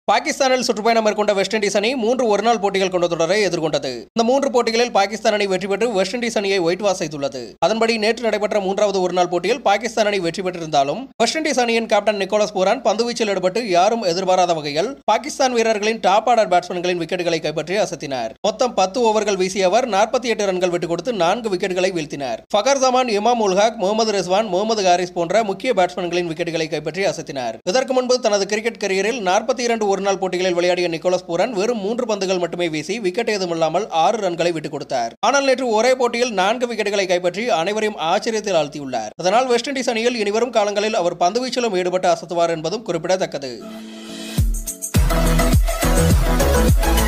பாகிஸ்தானில் சுற்றுப்பயணம் மேற்கொண்ட வெஸ்ட் இண்டீஸ் அணி மூன்று ஒருநாள் போட்டிகள் கொண்ட தொடரை எதிர்கொண்டது இந்த மூன்று போட்டிகளில் பாகிஸ்தான் அணி வெற்றி பெற்று வெஸ்ட் இண்டீஸ் அணியை ஒயிட் வாஷ் செய்துள்ளது அதன்படி நேற்று நடைபெற்ற மூன்றாவது ஒருநாள் போட்டியில் பாகிஸ்தான் அணி வெற்றி பெற்றிருந்தாலும் வெஸ்ட் இண்டீஸ் அணியின் கேப்டன் நிக்கோலஸ் பூரான் பந்துவீச்சில் ஈடுபட்டு யாரும் எதிர்பாராத வகையில் பாகிஸ்தான் வீரர்களின் டாப் ஆர்டர் பேட்ஸ்மேன்களின் விக்கெட்டுகளை கைப்பற்றி அசத்தினார் மொத்தம் பத்து ஓவர்கள் வீசிய அவர் நாற்பத்தி எட்டு ரன்கள் விட்டுக் கொடுத்து நான்கு விக்கெட்டுகளை வீழ்த்தினார் ஃபகர் ஜமான் இமாம் உல்ஹாக் முகமது ரிஸ்வான் முகமது ஹாரிஸ் போன்ற முக்கிய பேட்ஸ்மேன்களின் விக்கெட்டுகளை கைப்பற்றி அசத்தினார் இதற்கு முன்பு தனது கிரிக்கெட் கரியரில் நாற்பத்தி இரண்டு ஒருநாள் போட்டிகளில் விளையாடிய நிக்கோலஸ் பூரன் வெறும் மூன்று பந்துகள் மட்டுமே வீசி விக்கெட் ஏதுமில்லாமல் ஆறு ரன்களை விட்டுக் கொடுத்தார் ஆனால் நேற்று ஒரே போட்டியில் நான்கு விக்கெட்டுகளை கைப்பற்றி அனைவரையும் ஆச்சரியத்தில் ஆழ்த்தியுள்ளார் அதனால் வெஸ்ட் இண்டீஸ் அணியில் இனிவரும் காலங்களில் அவர் பந்துவீச்சிலும் ஈடுபட்டு அசத்துவார் என்பதும் குறிப்பிடத்தக்கது